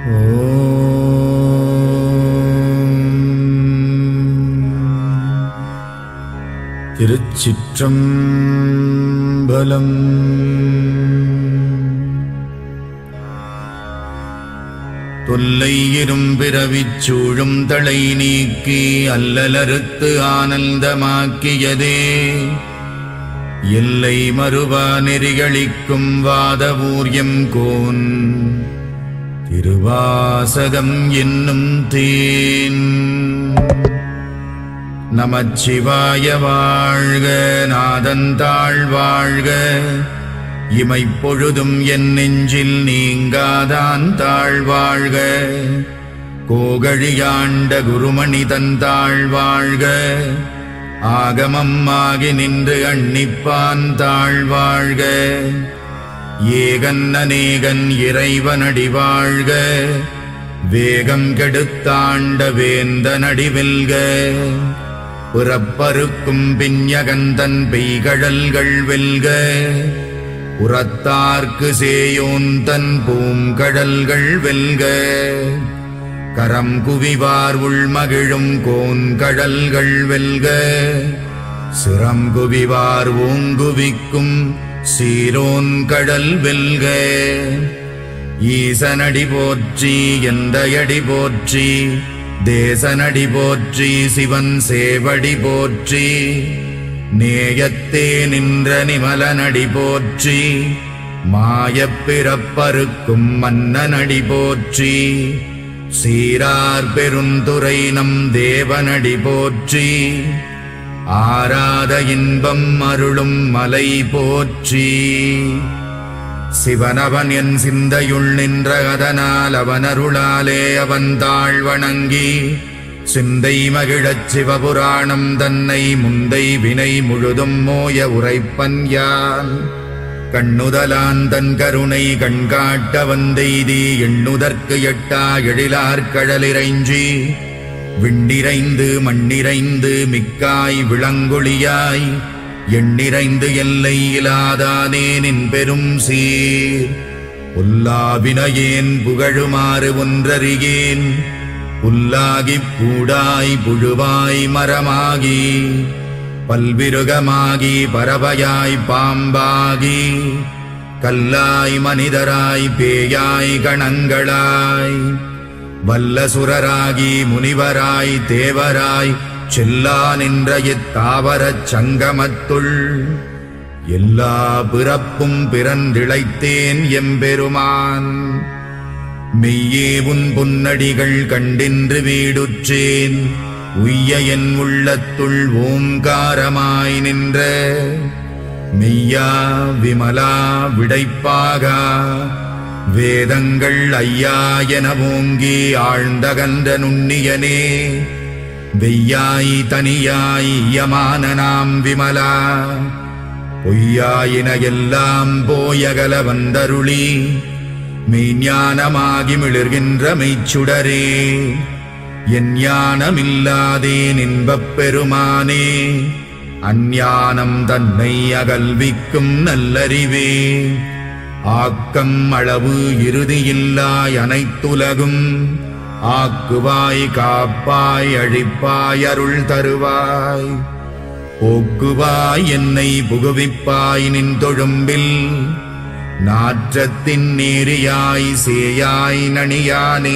திருச்சிற்றம்பலம் தொல்லை இரும்பிறவிச் சூழும் தலை நீக்கி அல்லலறுத்து ஆனந்தமாக்கியதே எல்லை மறுவா நெறிகளிக்கும் வாதவூர்யம் கோன் திருவாசகம் என்னும் தேன் நமச்சிவாய வாழ்க நாதந்தாள் வாழ்க இமைப்பொழுதும் என் நெஞ்சில் நீங்காதான் தாழ்வாழ்க கோகழியாண்ட குருமணி தந்தாள் வாழ்க ஆகமம் ஆகி நின்று அன்னிப்பான் தாழ்வாழ்க ஏகன் அநேகன் இறைவனடி வாழ்க வேகம் கெடுத்தாண்ட வேந்த நடிவெல்க புறப்பருக்கும் பிஞகந்தன் பெய்கழல்கள் வெல்க புறத்தார்க்கு சேயோன் தன் பூங்கடல்கள் வெல்க கரம் குவிவார் உள்மகிழும் கோன்கடல்கள் வெல்க சிரம் குவிவார் ஓங்குவிக்கும் சீரோன் கடல் வெல்க ஈசனடி போற்றி எந்தையடி போற்றி தேசனடி போற்றி சிவன் சேவடி போற்றி நேயத்தே நின்ற நிமலனடி போற்றி மாயப் பிறப்பருக்கும் மன்னனடி போற்றி சீரார் பெருந்துரை நம் தேவனடி போற்றி ஆராத இன்பம் அருளும் மலை போற்றி சிவனவன் என் சிந்தையுள் நின்ற அதனால் அவன் அருளாலே அவன் தாழ் வணங்கி சிந்தை மகிழச் சிவபுராணம் தன்னை முந்தை வினை முழுதும் மோய உரைப்பன் யான் கண்ணுதலான் தன் கருணை கண்காட்ட வந்தெய்தி எண்ணுதற்கு எட்டா எழிலார் கடலிறைஞ்சி விண்டிரைந்து மண்ணிறைந்து மிக்காய் விளங்கொழியாய் எண்ணிறைந்து எல்லை இலாதானே நின் பெரும் சீர் புல்லாவினையேன் புகழுமாறு ஒன்றறியேன் புல்லாகிப் பூடாய் புழுவாய் மரமாகி பல்விருகமாகி பறவையாய் பாம்பாகி கல்லாய் மனிதராய் பேயாய் கணங்களாய் வல்லசுரராகி முனிவராய் தேவராய் செல்லா நின்ற இத்தாவரச் சங்கமத்துள் எல்லா பிறப்பும் பிறந்திழைத்தேன் எம்பெருமான் மெய்யே உன் பொன்னடிகள் கண்டின்று வீடுற்றேன் உய்ய என் உள்ளத்துள் ஓங்காரமாய் நின்ற மெய்யா விமலா விடைப்பாகா வேதங்கள் ஐயா என ஓங்கி ஆழ்ந்தகன்ற நுண்ணியனே வெய்யாய் தனியாய் யமான நாம் விமலா பொய்யாயின எல்லாம் போயகல வந்தருளி மெய்ஞானமாகி மிளிர்கின்ற மெய்ச்சுடரே என் ஞானமில்லாதேன் இன்பப் பெருமானே அஞ்ஞானம் தன்னை அகல்விக்கும் நல்லறிவே ஆக்கம் அளவு இறுதியில்லாய் அனைத்துலகும் ஆக்குவாய் காப்பாய் அழிப்பாய் அருள் தருவாய் போக்குவாய் என்னை புகுவிப்பாய் நின் தொழும்பில் நாற்றத்தின் நேரியாய் சேயாய் நணியானே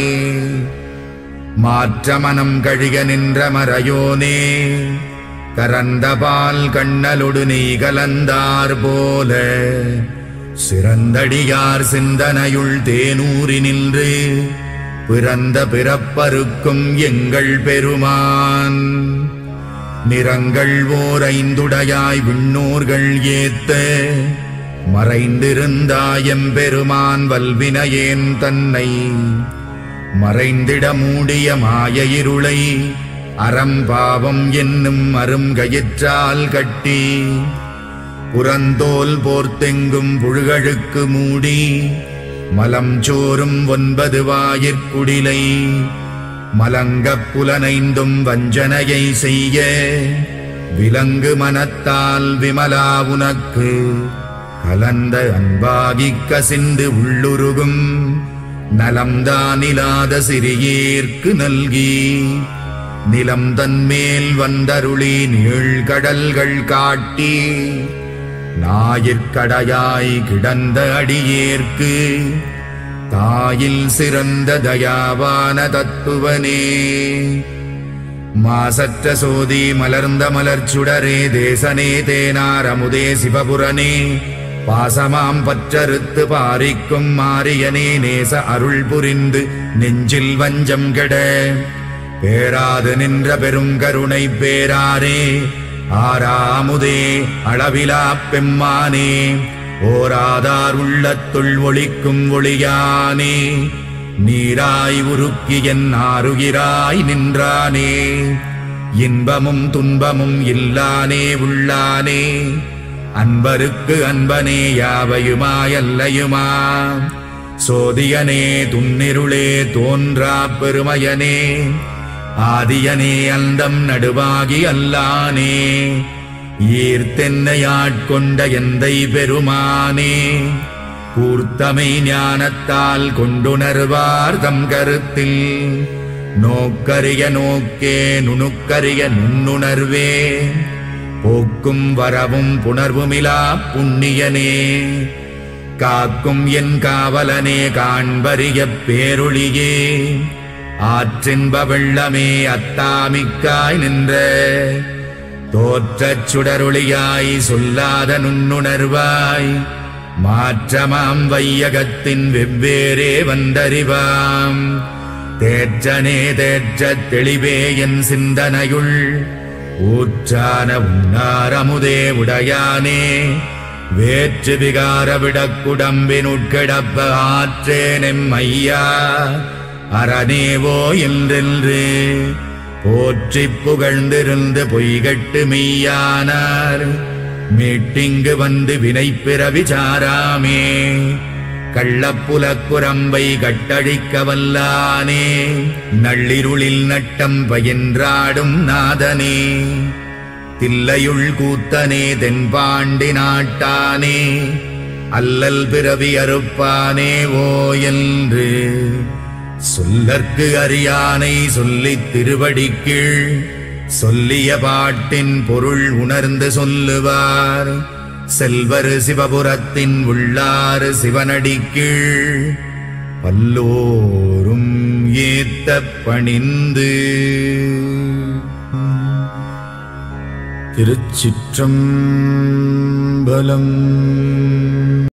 மாற்றமனம் கழிக நின்ற மறையோனே கரந்த பால் கண்ணலொடு நீ கலந்தார் போல சிறந்தடியார் சிந்தனையுள் தேனூறி நின்று பிறந்த பிறப்பருக்கும் எங்கள் பெருமான் நிறங்கள் ஓர் ஐந்துடையாய் விண்ணோர்கள் ஏத்த மறைந்திருந்தாயம் பெருமான் வல்வினையேன் தன்னை மறைந்திட மூடிய மாய இருளை அறம்பாவம் என்னும் அருங்கயிற்றால் கட்டி புறந்தோல் போர்த்தெங்கும் புழுகழுக்கு மூடி மலம் சோறும் ஒன்பது வாயிற்குடிலை மலங்கப் புலனைந்தும் வஞ்சனையை செய்ய விலங்கு மனத்தால் விமலா உனக்கு கலந்த அன்பாகிக் கசிந்து உள்ளுருகும் நலம்தானிலாத சிறியேற்கு நல்கி நிலம் தன்மேல் வந்தருளி நீழ்கடல்கள் காட்டி ஞாயிற்கடையாய் கிடந்த அடியேற்கு தாயில் சிறந்த தயாவான தத்துவனே மாசற்ற சோதி மலர்ந்த மலர்ச்சுடரே தேசனே தேனார் அமுதே சிவபுரனே பாசமாம் பற்றறுத்து பாரிக்கும் மாரியனே நேச அருள் புரிந்து நெஞ்சில் வஞ்சம் கெட பேராது நின்ற பெருங்கருணை பேராரே ஆறாமுதே அளவிலா பெம்மானே ஓராதார் உள்ளத்துள் ஒளிக்கும் ஒளியானே நீராய் உருக்கி என் ஆறுகிறாய் நின்றானே இன்பமும் துன்பமும் இல்லானே உள்ளானே அன்பருக்கு அன்பனே யாவையுமாயல்லையுமா சோதியனே துன்னிருளே தோன்றா பெருமையனே ஆதியனே அந்தம் நடுவாகி அல்லானே ஈர்த்தென்னையாட்கொண்ட எந்தை பெருமானே கூர்த்தமை ஞானத்தால் கொண்டுணர்வார் தம் கருத்தில் நோக்கரிய நோக்கே நுணுக்கரிய நுண்ணுணர்வே போக்கும் வரவும் புணர்வுமிலா புண்ணியனே காக்கும் என் காவலனே காண்பரிய பேரொளியே ஆற்றின்ப வெள்ளமே அத்தாமிக்காய் நின்ற தோற்றச் சுடரொளியாய் சொல்லாத நுண்ணுணர்வாய் மாற்றமாம் வையகத்தின் வெவ்வேறே வந்தறிவாம் தேற்றனே தேற்றத் தெளிவே என் சிந்தனையுள் ஊற்றான உன்னாரமுதே உடையானே வேற்று விகார விடக்குடம்பினுட்கிடப்ப ஆற்றேனெம் ஐயா அரணேவோ என்றென்று போற்றிப் புகழ்ந்திருந்து பொய்கட்டு மெய்யானார் மீட்டிங்கு வந்து வினை பிறவி சாராமே கள்ளப்புலக்குரம்பை கட்டழிக்க வல்லானே நள்ளிருளில் நட்டம் பயின்றாடும் நாதனே தில்லையுள் கூத்தனே தென்பாண்டி நாட்டானே அல்லல் பிறவி அறுப்பானே ஓ என்று சொல்லற்கு அறியானை சொல்லித் திருவடிக்கீழ் சொல்லிய பாட்டின் பொருள் உணர்ந்து சொல்லுவார் செல்வர் சிவபுரத்தின் உள்ளாறு சிவனடிக்கீழ் பல்லோரும் ஏத்த பணிந்து திருச்சிற்றம்பலம்